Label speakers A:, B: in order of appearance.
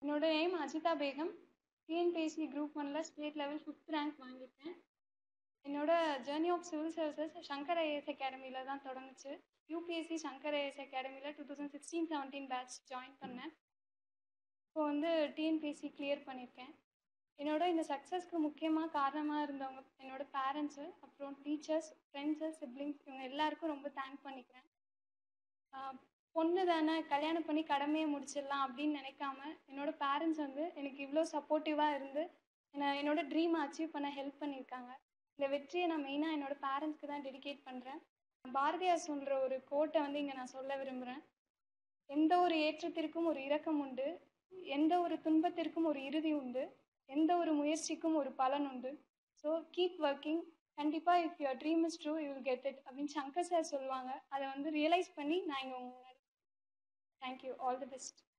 A: என்னோட name Ajitha Begum TNPSC group ஒனில் state level fifth rank வாங்கியிருக்கேன் என்னோட journey of civil services Shankar IAS அகாடமியில் தான் தொடங்குச்சு யூபிஎஸ்சி சங்கர் ஐஏஎஸ் அகாடமியில் two thousand sixteen seventeen batch join பண்ணேன் இப்போ வந்து டிஎன்பிஎஸ்சி கிளியர் பண்ணியிருக்கேன் என்னோட இந்த சக்ஸஸ்க்கு முக்கியமாக காரணமாக இருந்தவங்க என்னோட பேரண்ட்ஸு அப்புறம் டீச்சர்ஸ் ஃப்ரெண்ட்ஸு சிப்ளிங்ஸ் இவங்க எல்லாருக்கும் ரொம்ப தேங்க் பண்ணிக்கிறேன் ஆஹ் பொண்ணு தானே கல்யாணம் பண்ணி கடமையை முடிச்சிடலாம் அப்படின்னு நினைக்காம என்னோட பேரண்ட்ஸ் வந்து எனக்கு இவ்வளோ சப்போர்ட்டிவாக இருந்து என்னை என்னோட ட்ரீமை அச்சீவ் பண்ண ஹெல்ப் பண்ணியிருக்காங்க இந்த வெற்றியை நான் மெயினாக என்னோட பேரண்ட்ஸ்க்கு தான் டெடிகேட் பண்ணுறேன் பாரதியார் சொல்கிற ஒரு கோட்டை வந்து இங்கே நான் சொல்ல விரும்புகிறேன் எந்த ஒரு ஏற்றத்திற்கும் ஒரு இரக்கம் உண்டு எந்த ஒரு துன்பத்திற்கும் ஒரு இறுதி உண்டு எந்த ஒரு முயற்சிக்கும் ஒரு பலன் உண்டு ஸோ கீப் ஒர்க்கிங் கண்டிப்பாக if your dream is true you will get it அப்படின்னு சங்கர் சார் சொல்லுவாங்க அதை வந்து ரியலைஸ் பண்ணி நான் இங்கே உங்க முன்னாடி தேங்க்யூ ஆல் தி பெஸ்ட்